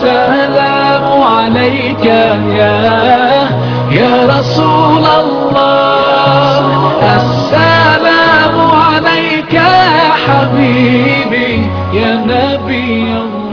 السلام عليك يا يا رسول الله السلام عليك يا حبيبي يا نبي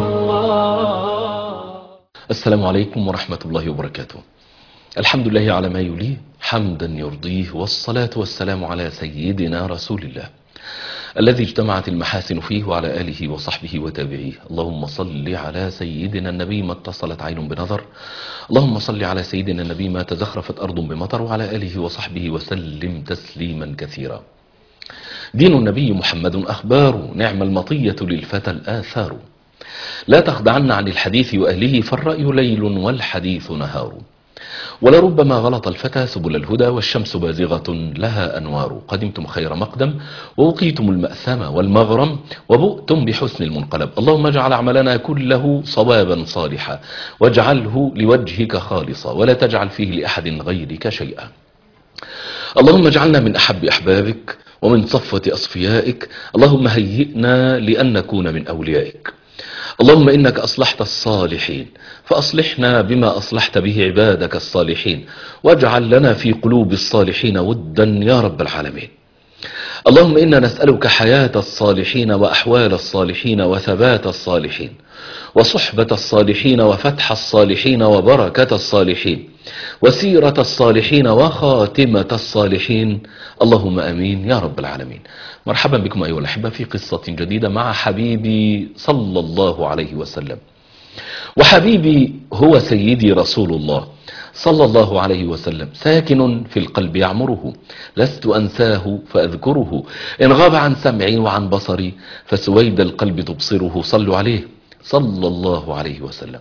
الله السلام عليكم ورحمة الله وبركاته الحمد لله على ما يليه حمدا يرضيه والصلاة والسلام على سيدنا رسول الله الذي اجتمعت المحاسن فيه وعلى آله وصحبه وتابعيه اللهم صل على سيدنا النبي ما اتصلت عين بنظر اللهم صل على سيدنا النبي ما تزخرفت أرض بمطر وعلى آله وصحبه وسلم تسليما كثيرا دين النبي محمد أخبار نعم المطية للفتى الآثار لا تخدعن عن الحديث وأهله فالرأي ليل والحديث نهار ولربما غلط الفتى سبل الهدى والشمس بازغة لها أنوار قدمتم خير مقدم ووقيتم المأثم والمغرم وبؤتم بحسن المنقلب اللهم اجعل عملنا كله صوابا صالحا واجعله لوجهك خالصا ولا تجعل فيه لأحد غيرك شيئا اللهم اجعلنا من أحب أحبابك ومن صفة أصفيائك اللهم هيئنا لأن نكون من أوليائك اللهم إنك أصلحت الصالحين فأصلحنا بما أصلحت به عبادك الصالحين واجعل لنا في قلوب الصالحين ودا يا رب العالمين اللهم إنا نسألك حياة الصالحين وأحوال الصالحين وثبات الصالحين وصحبة الصالحين وفتح الصالحين وبركة الصالحين وسيرة الصالحين وخاتمة الصالحين اللهم أمين يا رب العالمين مرحبا بكم أيها الأحبة في قصة جديدة مع حبيبي صلى الله عليه وسلم وحبيبي هو سيدي رسول الله صلى الله عليه وسلم ساكن في القلب يعمره لست أنساه فأذكره إن غاب عن سمعي وعن بصري فسويد القلب تبصره صلوا عليه صلى الله عليه وسلم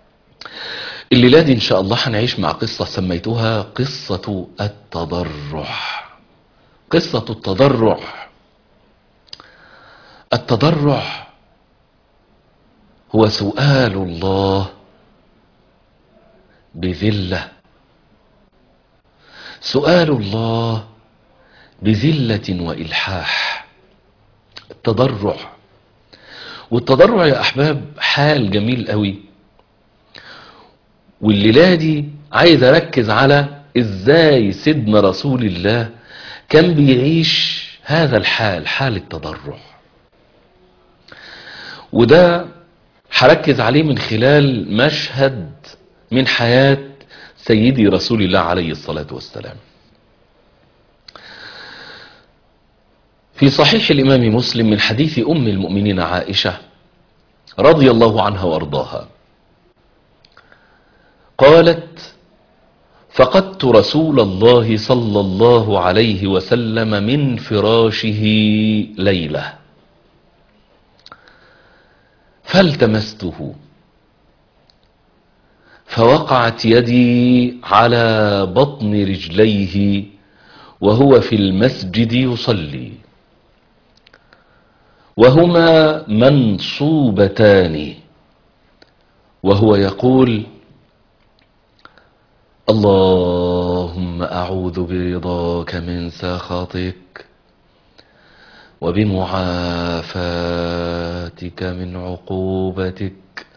الليلة دي إن شاء الله هنعيش مع قصة سميتها قصة التضرع قصة التضرع التضرع هو سؤال الله بذلة سؤال الله بذلة وإلحاح التضرع والتضرع يا أحباب حال جميل قوي والليلة دي عايز أركز على إزاي سيدنا رسول الله كان بيعيش هذا الحال حال التضرع وده هركز عليه من خلال مشهد من حياة سيدي رسول الله عليه الصلاة والسلام في صحيح الإمام مسلم من حديث أم المؤمنين عائشة رضي الله عنها وأرضاها قالت فقدت رسول الله صلى الله عليه وسلم من فراشه ليلة فالتمسته فوقعت يدي على بطن رجليه وهو في المسجد يصلي وهما منصوبتان وهو يقول اللهم أعوذ برضاك من سخطك وبمعافاتك من عقوبتك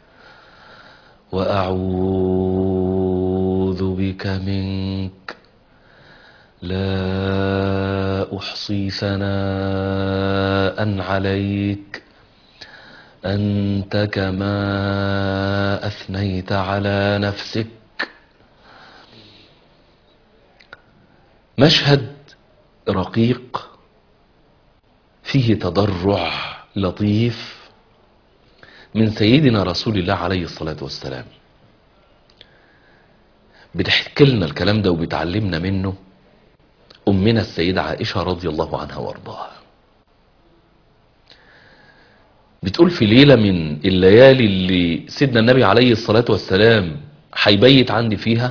وأعوذ بك منك لا أحصي ثناء عليك أنت كما أثنيت على نفسك مشهد رقيق فيه تضرع لطيف من سيدنا رسول الله عليه الصلاة والسلام بتحكي لنا الكلام ده وبتعلمنا منه أمنا السيدة عائشة رضي الله عنها وارضاها بتقول في ليلة من الليالي اللي سيدنا النبي عليه الصلاة والسلام هيبيت عندي فيها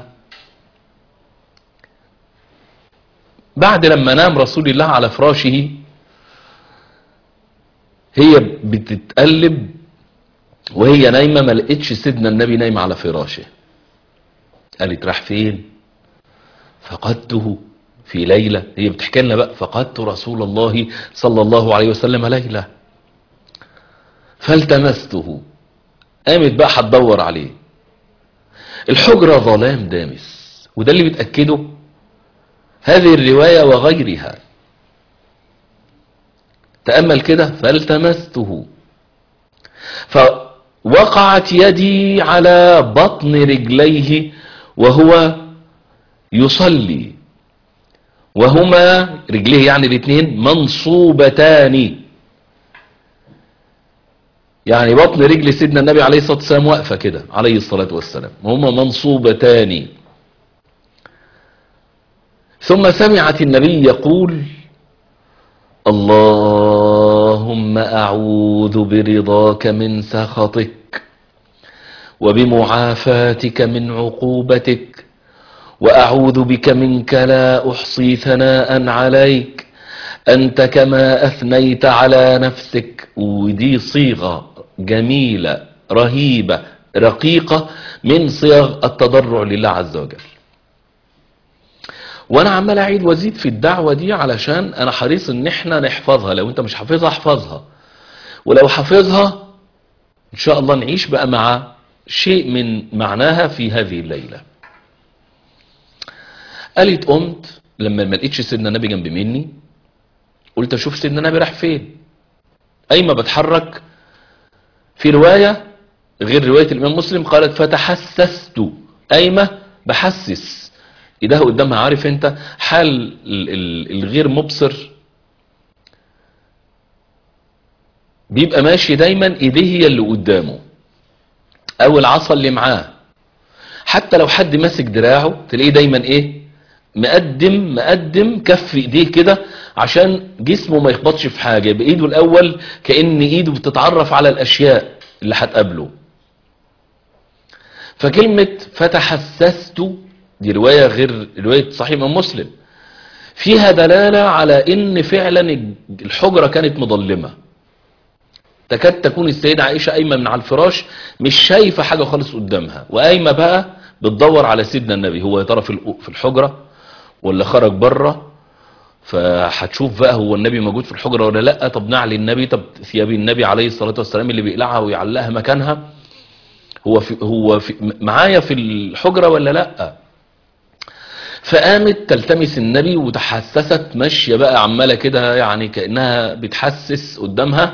بعد لما نام رسول الله على فراشه هي بتتقلب وهي نايمة ما لقيتش سيدنا النبي نايم على فراشه قالت راح فين فقدته في ليلة هي بتحكي لنا بقى فقدت رسول الله صلى الله عليه وسلم ليلة فالتمسته قامت بقى هتدور عليه الحجرة ظلام دامس وده اللي بتأكده هذه الرواية وغيرها تأمل كده فالتمسته فوقعت يدي على بطن رجليه وهو يصلي وهما رجليه يعني الاثنين منصوبتان يعني بطن رجل سيدنا النبي عليه الصلاة والسلام واقفة كده عليه الصلاة والسلام وهما منصوبتان ثم سمعت النبي يقول اللهم أعوذ برضاك من سخطك وبمعافاتك من عقوبتك وأعوذ بك منك لا أحصي ثناء عليك أنت كما أثنيت على نفسك ودي صيغة جميلة رهيبة رقيقة من صيغ التضرع لله عز وجل وانا عمال اعيد وازيد في الدعوة دي علشان انا حريص ان احنا نحفظها لو انت مش حافظها احفظها ولو حافظها ان شاء الله نعيش بقى مع شيء من معناها في هذه الليلة قالت قمت لما ما لقيتش سيدنا النبي جنب مني قلت اشوف سيدنا النبي راح فين اي ما بتحرك في رواية غير رواية الامام مسلم قالت فتحسست ايمة بحسس ايدها قدامها عارف انت حال ال- ال- الغير مبصر بيبقى ماشي دايما ايديه هي اللي قدامه او العصا اللي معاه حتى لو حد ماسك دراعه تلاقيه دايما ايه مقدم مقدم كف ايديه كده عشان جسمه ما يخبطش في حاجه يبقى ايده الاول كان ايده بتتعرف على الاشياء اللي هتقابله فكلمه فتحسست دي روايه غير روايه صحيح من مسلم فيها دلاله على ان فعلا الحجره كانت مظلمه تكاد تكون السيدة عائشة قايمة من على الفراش مش شايفة حاجة خالص قدامها وقايمة بقى بتدور على سيدنا النبي هو يا ترى في الأ- في الحجرة ولا خرج بره فهتشوف بقى هو النبي موجود في الحجرة ولا لا طب نعلي النبي طب ثياب النبي عليه الصلاة والسلام اللي بيقلعها ويعلقها مكانها هو في هو في معايا في الحجرة ولا لا فقامت تلتمس النبي وتحسست ماشية بقى عمالة كده يعني كأنها بتحسس قدامها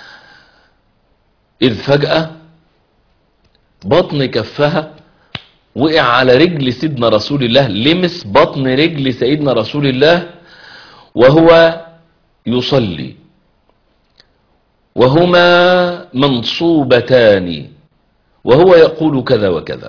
إذ فجأة بطن كفها وقع على رجل سيدنا رسول الله لمس بطن رجل سيدنا رسول الله وهو يصلي وهما منصوبتان وهو يقول كذا وكذا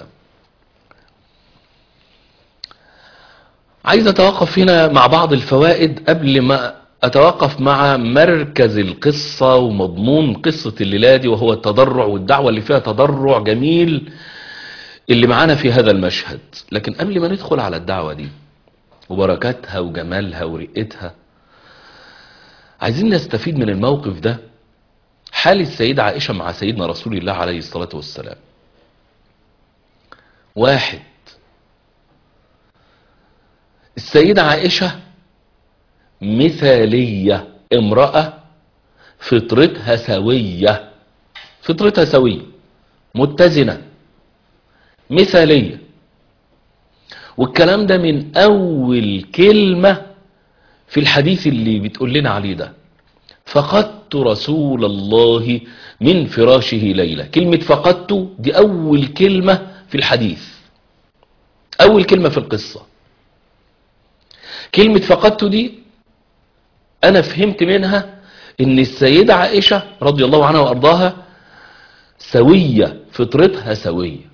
عايز اتوقف هنا مع بعض الفوائد قبل ما اتوقف مع مركز القصة ومضمون قصة الليلة دي وهو التضرع والدعوة اللي فيها تضرع جميل اللي معانا في هذا المشهد لكن قبل ما ندخل على الدعوة دي وبركاتها وجمالها ورقتها عايزين نستفيد من الموقف ده حال السيدة عائشة مع سيدنا رسول الله عليه الصلاة والسلام واحد السيدة عائشة مثالية امرأة فطرتها سوية فطرتها سوية متزنة مثالية والكلام ده من أول كلمة في الحديث اللي بتقول لنا عليه ده فقدت رسول الله من فراشه ليلة كلمة فقدت دي أول كلمة في الحديث أول كلمة في القصة كلمة فقدت دي أنا فهمت منها إن السيدة عائشة رضي الله عنها وأرضاها سوية فطرتها سوية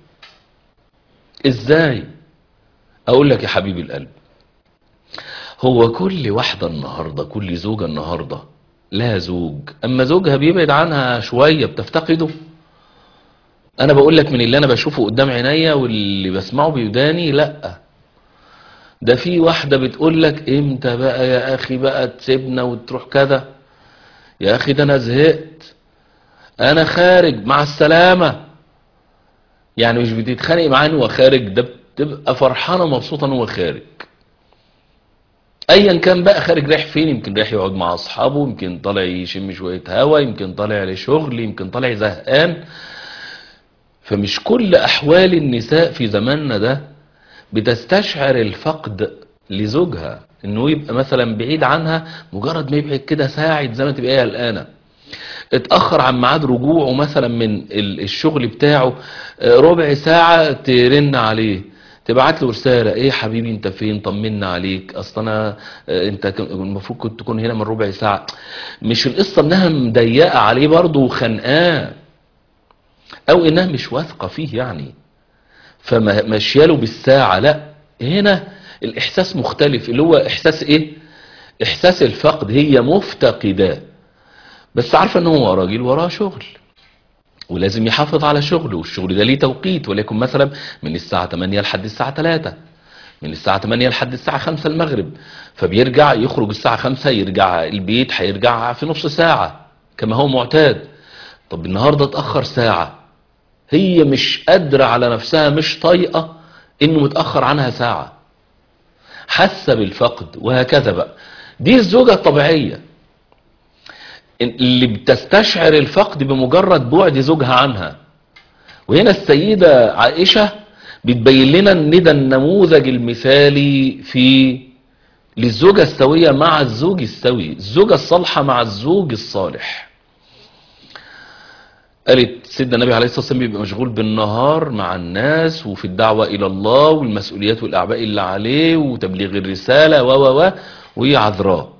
إزاي أقول لك يا حبيبي القلب هو كل واحدة النهاردة كل زوجة النهاردة لا زوج أما زوجها بيبعد عنها شوية بتفتقده أنا بقول لك من اللي أنا بشوفه قدام عينيا واللي بسمعه بوداني لأ ده في واحدة بتقول لك امتى بقى يا اخي بقى تسيبنا وتروح كذا يا اخي ده انا زهقت انا خارج مع السلامة يعني مش بتتخانق معاه ان هو خارج ده بتبقى فرحانة ومبسوطة ان هو خارج ايا كان بقى خارج رايح فين يمكن رايح يقعد مع اصحابه يمكن طالع يشم شوية هوا يمكن طالع لشغل يمكن طالع زهقان فمش كل احوال النساء في زماننا ده بتستشعر الفقد لزوجها انه يبقى مثلا بعيد عنها مجرد ما يبعد كده ساعة زي ما تبقى هي قلقانه اتأخر عن ميعاد رجوعه مثلا من ال- الشغل بتاعه آه، ربع ساعة ترن عليه تبعت له رسالة ايه يا حبيبي انت فين طمنا عليك اصل انا آه، انت ك- المفروض كنت تكون هنا من ربع ساعة مش القصة انها مضيقة عليه برضه وخانقاه او انها مش واثقة فيه يعني فماشياله بالساعة لا هنا الاحساس مختلف اللي هو احساس ايه احساس الفقد هي مفتقداه بس عارفه ان هو راجل وراه شغل ولازم يحافظ على شغله والشغل ده ليه توقيت وليكن مثلا من الساعة 8 لحد الساعة 3 من الساعة 8 لحد الساعة 5 المغرب فبيرجع يخرج الساعة 5 يرجع البيت هيرجع في نص ساعة كما هو معتاد طب النهاردة اتأخر ساعة هي مش قادرة على نفسها مش طايقة انه متأخر عنها ساعة حاسة بالفقد وهكذا بقى دي الزوجة الطبيعية اللي بتستشعر الفقد بمجرد بعد زوجها عنها وهنا السيدة عائشة بتبين لنا ان ده النموذج المثالي في للزوجة السوية مع الزوج السوي الزوجة الصالحة مع الزوج الصالح قالت سيدنا النبي عليه الصلاة والسلام بيبقى مشغول بالنهار مع الناس وفي الدعوة إلى الله والمسؤوليات والأعباء اللي عليه وتبليغ الرسالة و و و وهي عذراء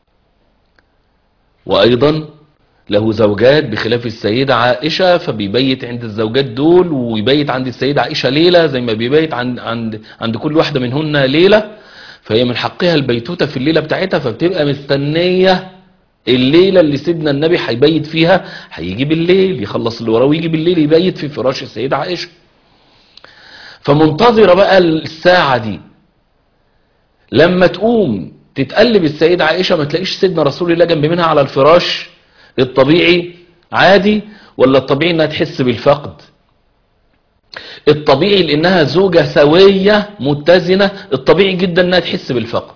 وأيضا له زوجات بخلاف السيدة عائشة فبيبيت عند الزوجات دول ويبيت عند السيدة عائشة ليلة زي ما بيبيت عند, عند, عند كل واحدة منهن ليلة فهي من حقها البيتوتة في الليلة بتاعتها فبتبقى مستنية الليلة اللي سيدنا النبي هيبيت فيها هيجي بالليل يخلص اللي وراه ويجي بالليل يبيت في فراش السيدة عائشة فمنتظرة بقى الساعة دي لما تقوم تتقلب السيدة عائشة ما تلاقيش سيدنا رسول الله جنب منها على الفراش الطبيعي عادي ولا الطبيعي انها تحس بالفقد الطبيعي لانها زوجة سوية متزنة الطبيعي جدا انها تحس بالفقد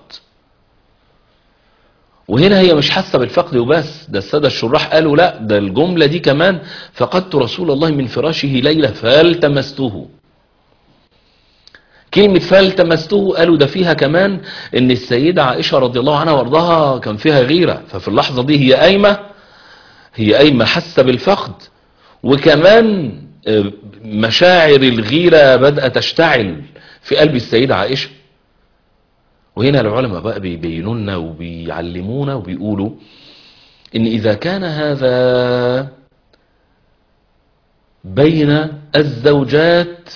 وهنا هي مش حاسة بالفقد وبس ده السادة الشراح قالوا لا ده الجملة دي كمان فقدت رسول الله من فراشه ليلة فالتمسته كلمة فالتمسته قالوا ده فيها كمان ان السيدة عائشة رضي الله عنها وارضاها كان فيها غيرة ففي اللحظة دي هي قايمة هي قايمة حاسة بالفقد وكمان آه، مشاعر الغيرة بدأت تشتعل في قلب السيدة عائشة وهنا العلماء بقى بيبينوا لنا وبيعلمونا وبيقولوا ان اذا كان هذا بين الزوجات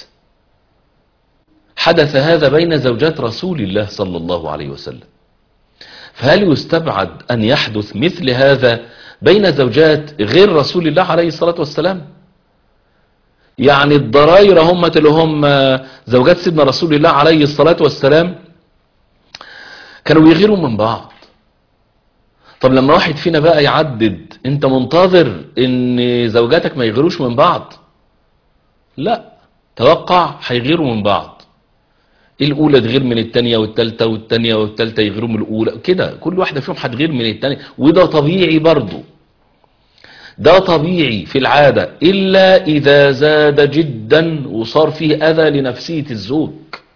حدث هذا بين زوجات رسول الله صلى الله عليه وسلم فهل يستبعد أن يحدث مثل هذا بين زوجات غير رسول الله عليه الصلاة والسلام يعني الضراير هم اللي هم زوجات سيدنا رسول الله عليه الصلاة والسلام كانوا بيغيروا من بعض طب لما واحد فينا بقى يعدد انت منتظر ان زوجاتك ما يغيروش من بعض لا توقع هيغيروا من بعض الاولى تغير من التانية والتالتة والتانية والتالتة يغيروا من الاولى كده كل واحدة فيهم هتغير من التانية وده طبيعي برضو ده طبيعي في العادة الا اذا زاد جدا وصار فيه اذى لنفسية الزوج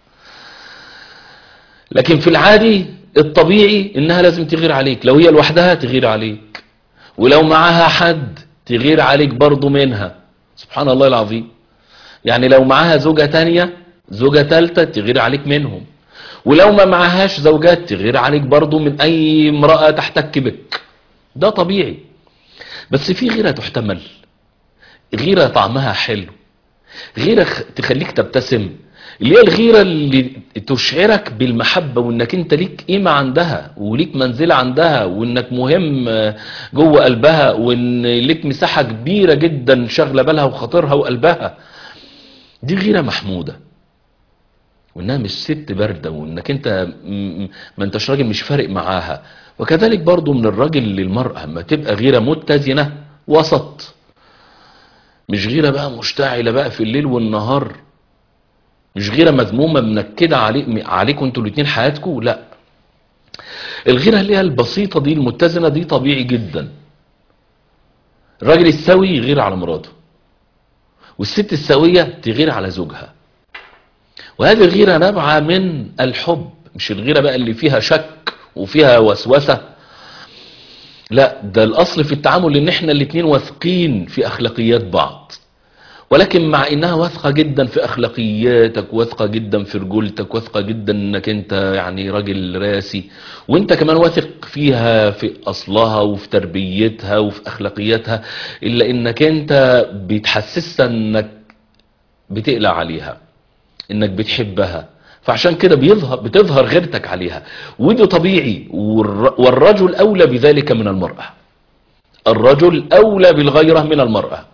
لكن في العادي الطبيعي انها لازم تغير عليك لو هي لوحدها تغير عليك ولو معاها حد تغير عليك برضو منها سبحان الله العظيم يعني لو معاها زوجة تانية زوجة تالتة تغير عليك منهم ولو ما معهاش زوجات تغير عليك برضو من اي امرأة تحتك بك ده طبيعي بس في غيرة تحتمل غيرة طعمها حلو غيرة خ- تخليك تبتسم اللي هي الغيرة اللي تشعرك بالمحبة وانك انت ليك قيمة عندها وليك منزلة عندها وانك مهم آه، جوه قلبها وان ليك مساحة كبيرة جدا شغلة بالها وخاطرها وقلبها دي غيرة محمودة وانها مش ست باردة وانك انت م- م- ما انتش راجل مش فارق معاها وكذلك برضو من الراجل للمرأة ما تبقى غيرة متزنة وسط مش غيرة بقى مشتعلة بقى في الليل والنهار مش غيرة مذمومة منكدة عليك عليكم انتوا الاتنين حياتكم لا الغيرة اللي هي البسيطة دي المتزنة دي طبيعي جدا الراجل السوي يغير على مراته والست السوية تغير على زوجها وهذه الغيرة نابعة من الحب مش الغيرة بقى اللي فيها شك وفيها وسوسة لا ده الأصل في التعامل إن إحنا الاتنين واثقين في أخلاقيات بعض ولكن مع إنها واثقة جدا في أخلاقياتك واثقة جدا في رجولتك واثقة جدا إنك أنت يعني راجل راسي وأنت كمان واثق فيها في أصلها وفي تربيتها وفي أخلاقياتها إلا إنك أنت بتحسسها إنك بتقلق عليها انك بتحبها فعشان كده بيظهر بتظهر غيرتك عليها وده طبيعي والر- والرجل اولى بذلك من المرأة الرجل اولى بالغيرة من المرأة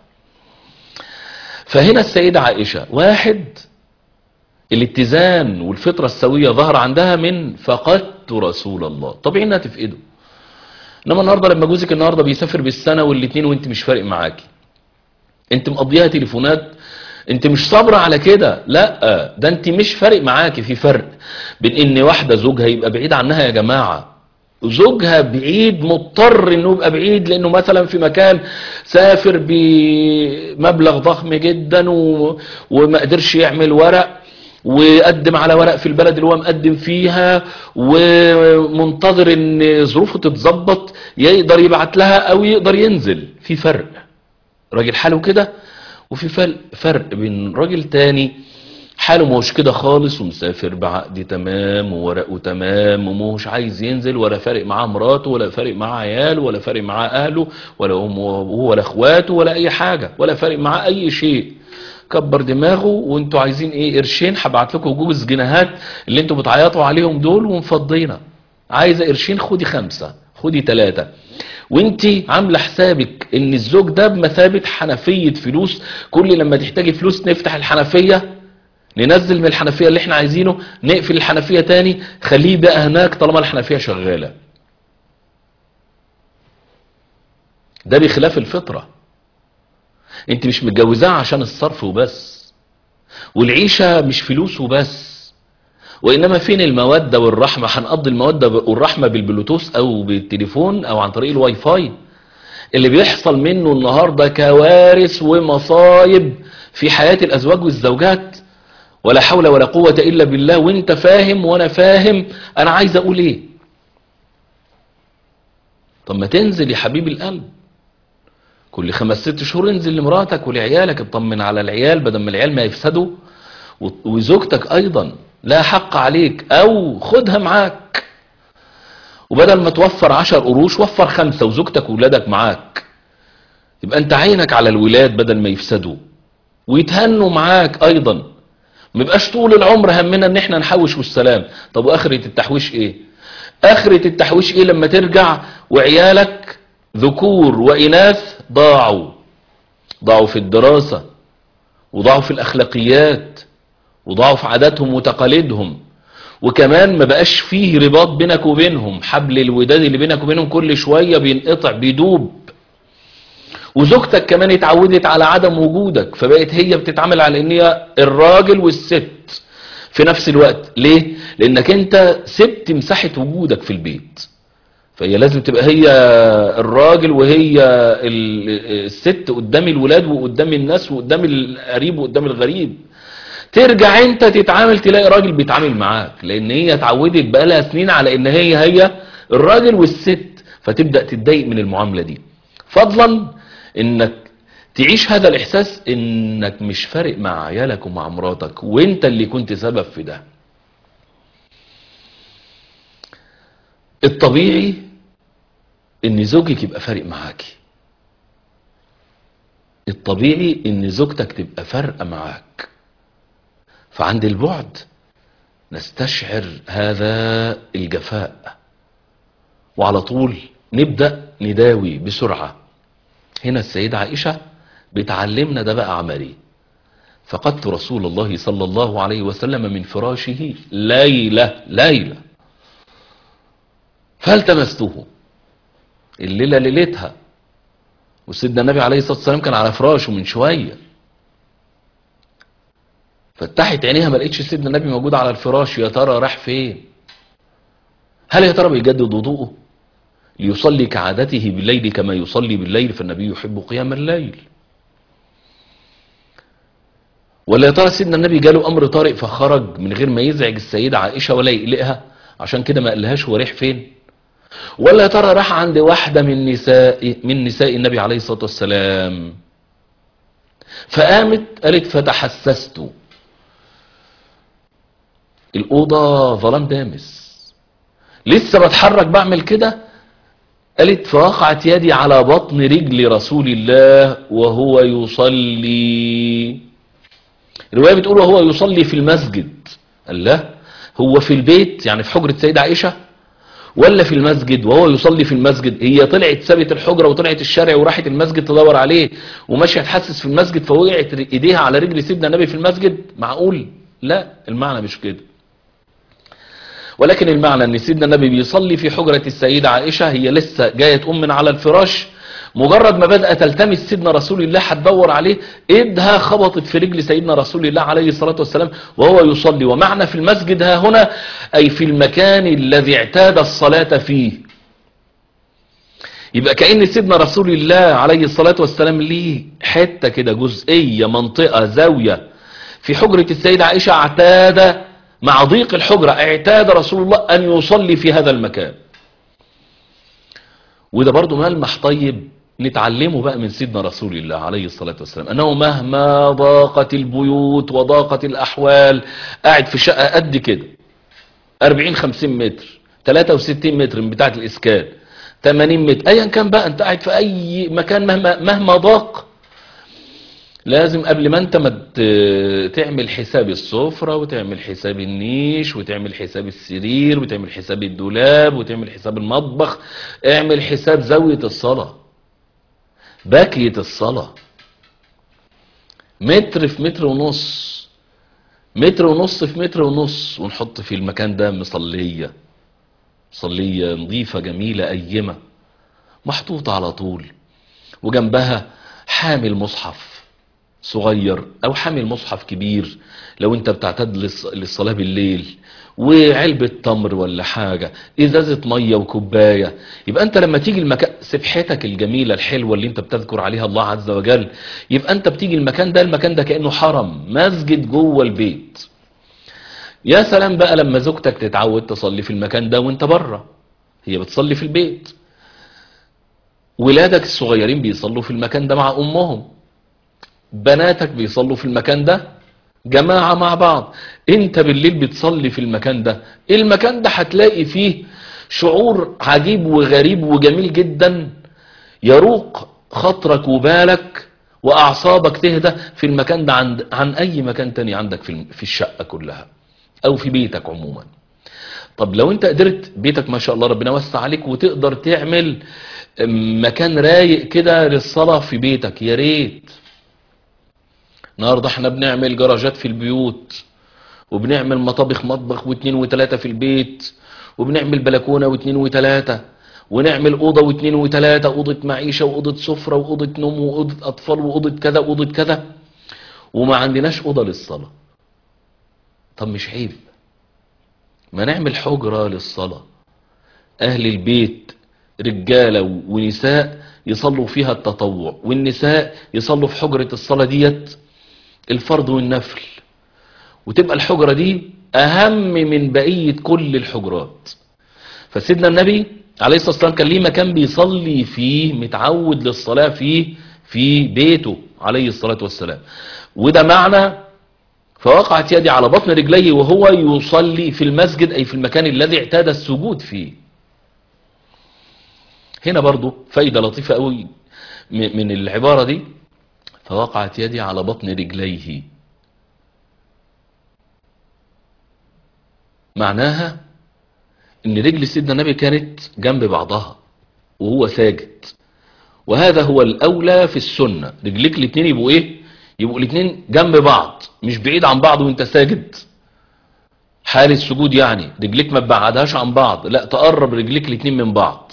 فهنا السيدة عائشة واحد الاتزان والفطرة السوية ظهر عندها من فقدت رسول الله طبيعي انها تفقده انما النهارده لما جوزك النهارده بيسافر بالسنه والاتنين وانت مش فارق معاكي انت مقضيها تليفونات انت مش صابرة على كده لا ده انت مش فارق معاكي في فرق بين ان واحدة زوجها يبقى بعيد عنها يا جماعة زوجها بعيد مضطر انه يبقى بعيد لانه مثلا في مكان سافر بمبلغ ضخم جدا و... وما قدرش يعمل ورق وقدم على ورق في البلد اللي هو مقدم فيها ومنتظر ان ظروفه تتظبط يقدر يبعت لها او يقدر ينزل في فرق راجل حاله كده وفي فرق, فرق بين راجل تاني حاله مش كده خالص ومسافر بعقد تمام وورقه تمام ومش عايز ينزل ولا فارق معاه مراته ولا فارق معاه عياله ولا فارق معاه اهله ولا امه وابوه ولا اخواته ولا اي حاجه ولا فارق معاه اي شيء كبر دماغه وانتوا عايزين ايه قرشين هبعت لكم جوز جنيهات اللي انتوا بتعيطوا عليهم دول ومفضينا عايزه قرشين خدي خمسه خدي ثلاثه وانت عامله حسابك ان الزوج ده بمثابه حنفيه فلوس كل لما تحتاجي فلوس نفتح الحنفيه ننزل من الحنفيه اللي احنا عايزينه نقفل الحنفيه تاني خليه بقى هناك طالما الحنفيه شغاله ده بخلاف الفطره انت مش متجوزاه عشان الصرف وبس والعيشه مش فلوس وبس وانما فين المودة والرحمة هنقضي المودة والرحمة بالبلوتوث او بالتليفون او عن طريق الواي فاي اللي بيحصل منه النهاردة كوارث ومصايب في حياة الازواج والزوجات ولا حول ولا قوة الا بالله وانت فاهم وانا فاهم انا عايز اقول ايه طب ما تنزل يا حبيب القلب كل خمس ست شهور انزل لمراتك ولعيالك اطمن على العيال بدل ما العيال ما يفسدوا وزوجتك ايضا لا حق عليك او خدها معاك وبدل ما توفر عشر قروش وفر خمسة وزوجتك وولادك معاك يبقى انت عينك على الولاد بدل ما يفسدوا ويتهنوا معاك ايضا ما يبقاش طول العمر همنا ان احنا نحوش والسلام طب واخرة التحويش ايه اخرة التحويش ايه لما ترجع وعيالك ذكور واناث ضاعوا ضاعوا في الدراسة وضاعوا في الاخلاقيات وضعوا في عاداتهم وتقاليدهم وكمان ما بقاش فيه رباط بينك وبينهم حبل الوداد اللي بينك وبينهم كل شوية بينقطع بيدوب وزوجتك كمان اتعودت على عدم وجودك فبقت هي بتتعامل على ان هي الراجل والست في نفس الوقت ليه لانك انت سبت مساحة وجودك في البيت فهي لازم تبقى هي الراجل وهي الست قدام الولاد وقدام الناس وقدام القريب وقدام الغريب ترجع انت تتعامل تلاقي راجل بيتعامل معاك لان هي اتعودت بقالها سنين على ان هي هي الراجل والست فتبدأ تتضايق من المعاملة دي فضلا انك تعيش هذا الاحساس انك مش فارق مع عيالك ومع مراتك وانت اللي كنت سبب في ده الطبيعي ان زوجك يبقى فارق معاكي الطبيعي ان زوجتك تبقى فارقه معاك فعند البعد نستشعر هذا الجفاء وعلى طول نبدأ نداوي بسرعة هنا السيدة عائشة بتعلمنا ده بقى عملي فقدت رسول الله صلى الله عليه وسلم من فراشه ليلة ليلة فالتمسته الليلة ليلتها وسيدنا النبي عليه الصلاة والسلام كان على فراشه من شوية فتحت عينيها ما لقيتش سيدنا النبي موجود على الفراش يا ترى راح فين هل يا ترى بيجدد وضوءه ليصلي كعادته بالليل كما يصلي بالليل فالنبي يحب قيام الليل ولا يا ترى سيدنا النبي جاله امر طارئ فخرج من غير ما يزعج السيدة عائشة ولا يقلقها عشان كده ما قالهاش هو رايح فين ولا يا ترى راح عند واحدة من نساء من نساء النبي عليه الصلاة والسلام فقامت قالت فتحسست الأوضة ظلام دامس لسه بتحرك بعمل كده قالت فوقعت يدي على بطن رجل رسول الله وهو يصلي الرواية بتقول وهو يصلي في المسجد قال لا هو في البيت يعني في حجرة سيدة عائشة ولا في المسجد وهو يصلي في المسجد هي طلعت سابت الحجرة وطلعت الشارع وراحت المسجد تدور عليه وماشية تحسس في المسجد فوقعت ايديها على رجل سيدنا النبي في المسجد معقول لا المعنى مش كده ولكن المعنى ان سيدنا النبي بيصلي في حجرة السيدة عائشة هي لسه جاية تقوم من على الفراش مجرد ما بدأت تلتمس سيدنا رسول الله هتدور عليه ايدها خبطت في رجل سيدنا رسول الله عليه الصلاة والسلام وهو يصلي ومعنى في المسجد ها هنا اي في المكان الذي اعتاد الصلاة فيه يبقى كأن سيدنا رسول الله عليه الصلاة والسلام ليه حتة كده جزئية منطقة زاوية في حجرة السيدة عائشة اعتاد مع ضيق الحجرة اعتاد رسول الله أن يصلي في هذا المكان وده برضو ملمح طيب نتعلمه بقى من سيدنا رسول الله عليه الصلاة والسلام أنه مهما ضاقت البيوت وضاقت الأحوال قاعد في شقة قد كده 40-50 متر 63 متر من بتاعة الإسكان 80 متر أيا كان بقى أنت قاعد في أي مكان مهما, مهما ضاق لازم قبل ما انت ما تعمل حساب السفرة وتعمل حساب النيش وتعمل حساب السرير وتعمل حساب الدولاب وتعمل حساب المطبخ اعمل حساب زاوية الصلاة باكية الصلاة متر في متر ونص متر ونص في متر ونص ونحط في المكان ده مصلية مصلية نظيفة جميلة قيمة محطوطة على طول وجنبها حامل مصحف صغير او حامل مصحف كبير لو انت بتعتاد للصلاة بالليل وعلبة تمر ولا حاجة ازازة مية وكوباية يبقى انت لما تيجي المكان سبحتك الجميلة الحلوة اللي انت بتذكر عليها الله عز وجل يبقى انت بتيجي المكان ده المكان ده كأنه حرم مسجد جوه البيت يا سلام بقى لما زوجتك تتعود تصلي في المكان ده وانت بره هي بتصلي في البيت ولادك الصغيرين بيصلوا في المكان ده مع امهم بناتك بيصلوا في المكان ده جماعة مع بعض انت بالليل بتصلي في المكان ده المكان ده هتلاقي فيه شعور عجيب وغريب وجميل جدا يروق خاطرك وبالك واعصابك تهدى في المكان ده عن, عن اي مكان تاني عندك في في الشقة كلها او في بيتك عموما طب لو انت قدرت بيتك ما شاء الله ربنا وسع عليك وتقدر تعمل مكان رايق كده للصلاة في بيتك يا ريت النهارده احنا بنعمل جراجات في البيوت وبنعمل مطابخ مطبخ واثنين وثلاثة في البيت وبنعمل بلكونة واثنين وثلاثة ونعمل أوضة واثنين وثلاثة أوضة معيشة وأوضة سفرة وأوضة نوم وأوضة أطفال وأوضة كذا وأوضة كذا وما عندناش أوضة للصلاة طب مش عيب ما نعمل حجرة للصلاة أهل البيت رجالة ونساء يصلوا فيها التطوع والنساء يصلوا في حجرة الصلاة ديت الفرض والنفل وتبقى الحجرة دي أهم من بقية كل الحجرات فسيدنا النبي عليه الصلاة والسلام كان ليه مكان بيصلي فيه متعود للصلاة فيه في بيته عليه الصلاة والسلام وده معنى فوقعت يدي على بطن رجليه وهو يصلي في المسجد أي في المكان الذي اعتاد السجود فيه هنا برضو فايدة لطيفة قوي من العبارة دي فوقعت يدي على بطن رجليه معناها ان رجل سيدنا النبي كانت جنب بعضها وهو ساجد وهذا هو الاولى في السنة رجليك الاتنين يبقوا ايه يبقوا الاتنين جنب بعض مش بعيد عن بعض وانت ساجد حال السجود يعني رجليك ما تبعدهاش عن بعض لا تقرب رجليك الاتنين من بعض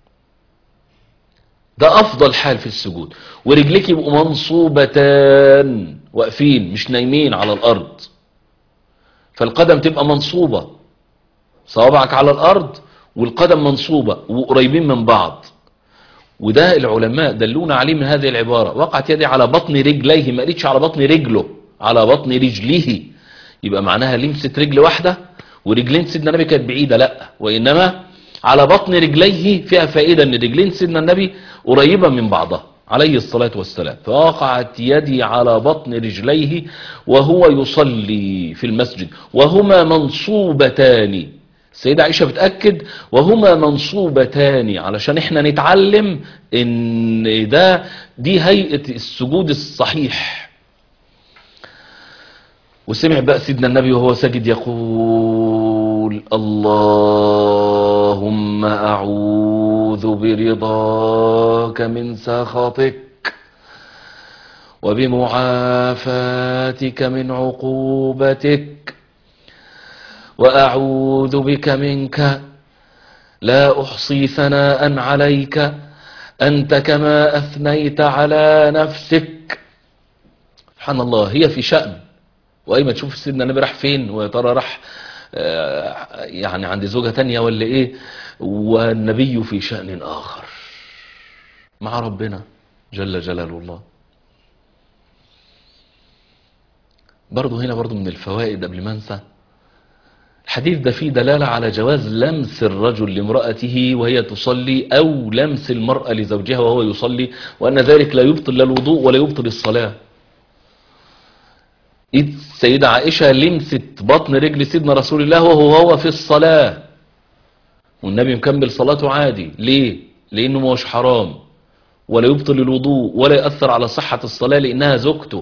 ده افضل حال في السجود ورجليك يبقوا منصوبتان واقفين مش نايمين على الارض فالقدم تبقى منصوبة صوابعك على الارض والقدم منصوبة وقريبين من بعض وده العلماء دلونا عليه من هذه العبارة وقعت يدي على بطن رجليه ما قالتش على بطن رجله على بطن رجله يبقى معناها لمست رجل واحدة ورجلين سيدنا النبي كانت بعيدة لا وإنما على بطن رجليه فيها فائدة ان رجلين سيدنا النبي قريبة من بعضها عليه الصلاة والسلام فوقعت يدي على بطن رجليه وهو يصلي في المسجد وهما منصوبتان السيدة عائشة بتأكد وهما منصوبتان علشان احنا نتعلم ان ده دي هيئة السجود الصحيح وسمع بقى سيدنا النبي وهو ساجد يقول اللهم أعوذ برضاك من سخطك وبمعافاتك من عقوبتك وأعوذ بك منك لا أحصي ثناء عليك أنت كما أثنيت على نفسك سبحان الله هي في شأن وأي ما تشوف سيدنا النبي راح فين ويا ترى راح آه، يعني عند زوجة تانية ولا إيه والنبي في شأن آخر مع ربنا جل جلال الله برضه هنا برضه من الفوائد قبل ما انسى الحديث ده فيه دلالة على جواز لمس الرجل لامرأته وهي تصلي أو لمس المرأة لزوجها وهو يصلي وأن ذلك لا يبطل لا الوضوء ولا يبطل الصلاة إذ السيدة عائشة لمست بطن رجل سيدنا رسول الله وهو هو في الصلاة والنبي مكمل صلاته عادي ليه؟ لأنه مش حرام ولا يبطل الوضوء ولا يأثر على صحة الصلاة لأنها زوجته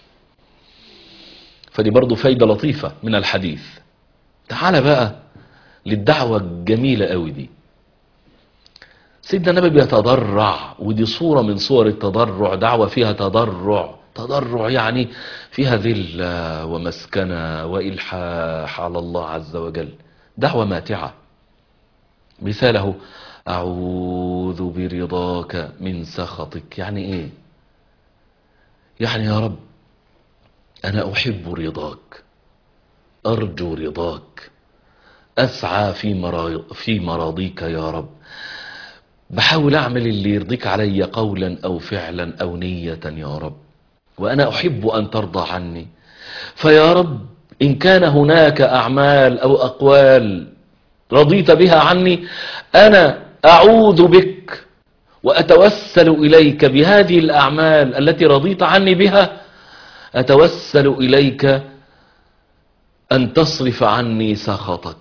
فدي برضو فايدة لطيفة من الحديث تعال بقى للدعوة الجميلة قوي دي سيدنا النبي بيتضرع ودي صورة من صور التضرع دعوة فيها تضرع تضرع يعني فيها ذلة ومسكنة وإلحاح على الله عز وجل دعوة ماتعة مثاله أعوذ برضاك من سخطك يعني إيه يعني يا رب أنا أحب رضاك أرجو رضاك أسعى في, مرا... في مراضيك يا رب بحاول أعمل اللي يرضيك علي قولا أو فعلا أو نية يا رب وأنا أحب أن ترضى عني فيا رب إن كان هناك أعمال أو أقوال رضيت بها عني أنا أعوذ بك وأتوسل إليك بهذه الأعمال التي رضيت عني بها أتوسل إليك أن تصرف عني سخطك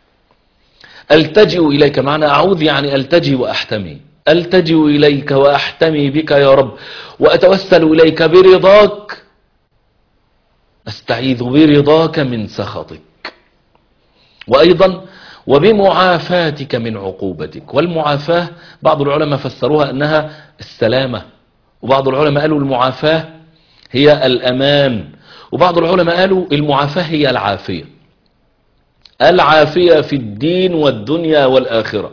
ألتجئ إليك معنى أعوذ يعني ألتجئ وأحتمي ألتجئ إليك وأحتمي بك يا رب وأتوسل إليك برضاك أستعيذ برضاك من سخطك وأيضا وبمعافاتك من عقوبتك والمعافاة بعض العلماء فسروها أنها السلامة وبعض العلماء قالوا المعافاة هي الأمان وبعض العلماء قالوا المعافاة هي العافية العافية في الدين والدنيا والآخرة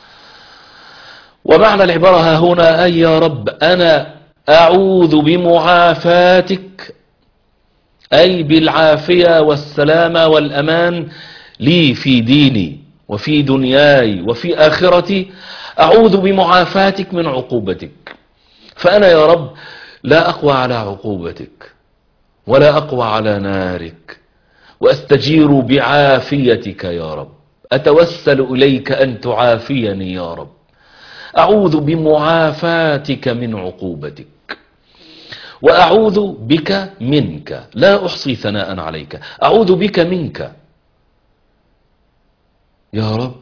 ومعنى العبارة ها هنا أي يا رب أنا أعوذ بمعافاتك أي بالعافية والسلامة والأمان لي في ديني وفي دنياي وفي آخرتي أعوذ بمعافاتك من عقوبتك فأنا يا رب لا أقوى على عقوبتك ولا أقوى على نارك وأستجير بعافيتك يا رب أتوسل إليك أن تعافيني يا رب أعوذ بمعافاتك من عقوبتك وأعوذ بك منك لا أحصي ثناء عليك أعوذ بك منك يا رب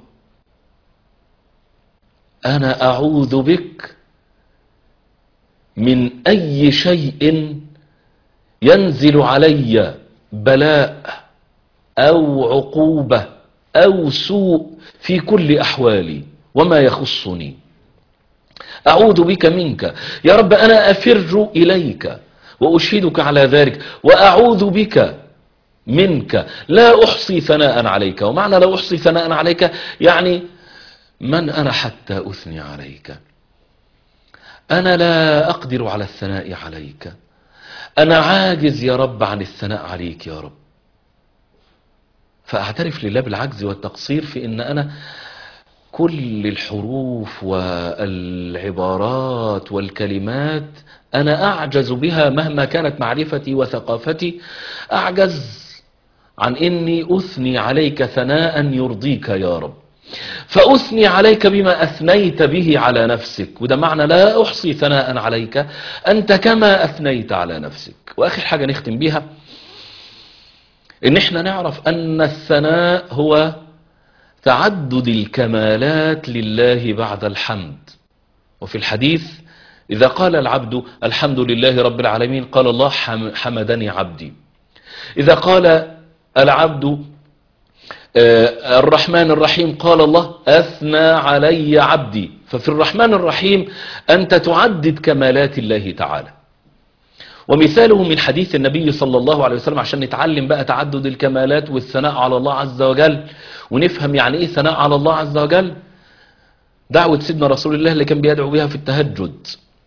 أنا أعوذ بك من أي شيء ينزل علي بلاء أو عقوبة أو سوء في كل أحوالي وما يخصني أعوذ بك منك يا رب أنا أفر إليك وأشهدك على ذلك وأعوذ بك منك لا أحصي ثناء عليك ومعنى لا أحصي ثناء عليك يعني من أنا حتى أثني عليك أنا لا أقدر على الثناء عليك أنا عاجز يا رب عن الثناء عليك يا رب فأعترف لله بالعجز والتقصير في إن أنا كل الحروف والعبارات والكلمات أنا أعجز بها مهما كانت معرفتي وثقافتي أعجز عن إني أثني عليك ثناء يرضيك يا رب فأثني عليك بما أثنيت به على نفسك وده معنى لا أحصي ثناء عليك أنت كما أثنيت على نفسك وآخر حاجة نختم بيها إن إحنا نعرف أن الثناء هو تعدد الكمالات لله بعد الحمد وفي الحديث إذا قال العبد الحمد لله رب العالمين قال الله حم- حمدني عبدي إذا قال العبد آه، الرحمن الرحيم قال الله أثنى علي عبدي ففي الرحمن الرحيم أنت تعدد كمالات الله تعالى ومثاله من حديث النبي صلى الله عليه وسلم عشان نتعلم بقى تعدد الكمالات والثناء على الله عز وجل ونفهم يعني ايه ثناء على الله عز وجل دعوة سيدنا رسول الله اللي كان بيدعو بها في التهجد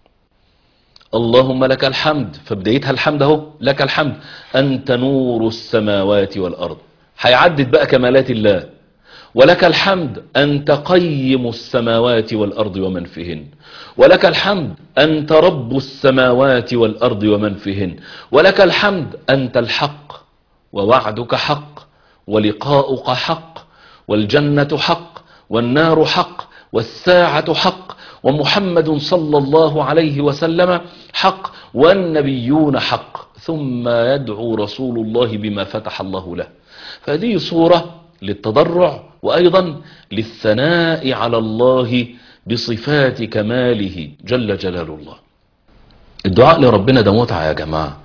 اللهم لك الحمد فبدايتها الحمد اهو لك الحمد أنت نور السماوات والأرض هيعدد بقى كمالات الله ولك الحمد أنت قيم السماوات والأرض ومن فيهن ولك الحمد أنت رب السماوات والأرض ومن فيهن ولك الحمد أنت الحق ووعدك حق ولقاؤك حق والجنة حق والنار حق والساعة حق ومحمد صلى الله عليه وسلم حق والنبيون حق ثم يدعو رسول الله بما فتح الله له فهذه صورة للتضرع وأيضا للثناء على الله بصفات كماله جل جلال الله الدعاء لربنا ده متعة يا جماعة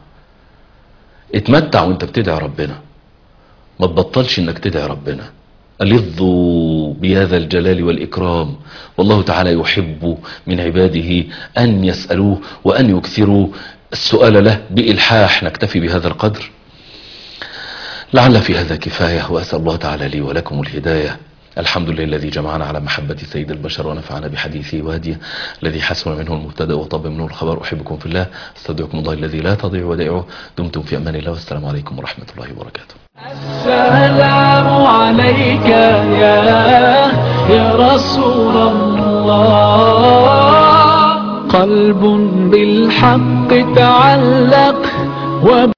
اتمتع وانت بتدعي ربنا ما تبطلش انك تدعي ربنا ألظوا بهذا الجلال والإكرام والله تعالى يحب من عباده أن يسألوه وأن يكثروا السؤال له بإلحاح نكتفي بهذا القدر لعل في هذا كفاية وأسأل الله تعالى لي ولكم الهداية الحمد لله الذي جمعنا على محبة سيد البشر ونفعنا بحديثه وهديه الذي حسن منه المبتدا وطاب منه الخبر أحبكم في الله استودعكم الله الذي لا تضيع ودائعه دمتم في أمان الله والسلام عليكم ورحمة الله وبركاته السلام عليك يا يا رسول الله قلب بالحق تعلق وب